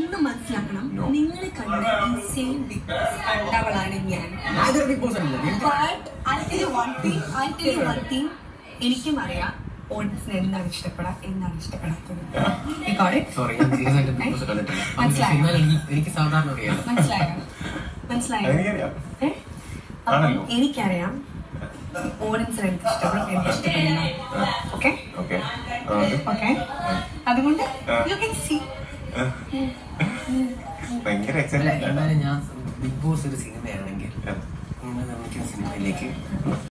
ഒന്ന് മനസ്സിലാക്കണം No. നിങ്ങൾ കണ്ട ഈ സെയിം ബിഗ് ബോസ് കണ്ടവളാണ് ഞാൻ അതൊരു ബിഗ് ബോസ് അല്ലേ But I'll tell you one thing, I'll tell you one thing. എനിക്കും അറിയാം ഓഡിയൻസിന് എന്താണ് ഇഷ്ടപ്പെടാ എന്താണ് ഇഷ്ടപ്പെടാത്തത് You got it? സോറി ഞാൻ സീരിയസ് ആയിട്ട് ബിഗ് ബോസ് കണ്ടിട്ടില്ല മനസ്സിലായോ? എന്നാൽ എനിക്ക് എനിക്ക് സാധാരണ അറിയാം മനസ്സിലായോ മനസ്സിലായോ അതെനിക്കറിയാം ഏ? അപ്പം ആണല്ലോ. എനിക്കറിയാം ഓഡിയൻസിന് എന്ത് ഇഷ്ടപ്പെടും എന്ത് ഇഷ്ടപ്പെടില്ല ഓക്കെ ഓക്കെ ഓക്കെ അതുകൊണ്ട് യു കെൻ സീ ഭയങ്കര അല്ല എക്സൈറ്റഡ് എന്നാലും ഞാൻ ബിഗ് ബോസ് ഒരു സിനിമയാണെങ്കിൽ ഇങ്ങനെ നിർമ്മിക്കുന്ന സിനിമയിലേക്ക്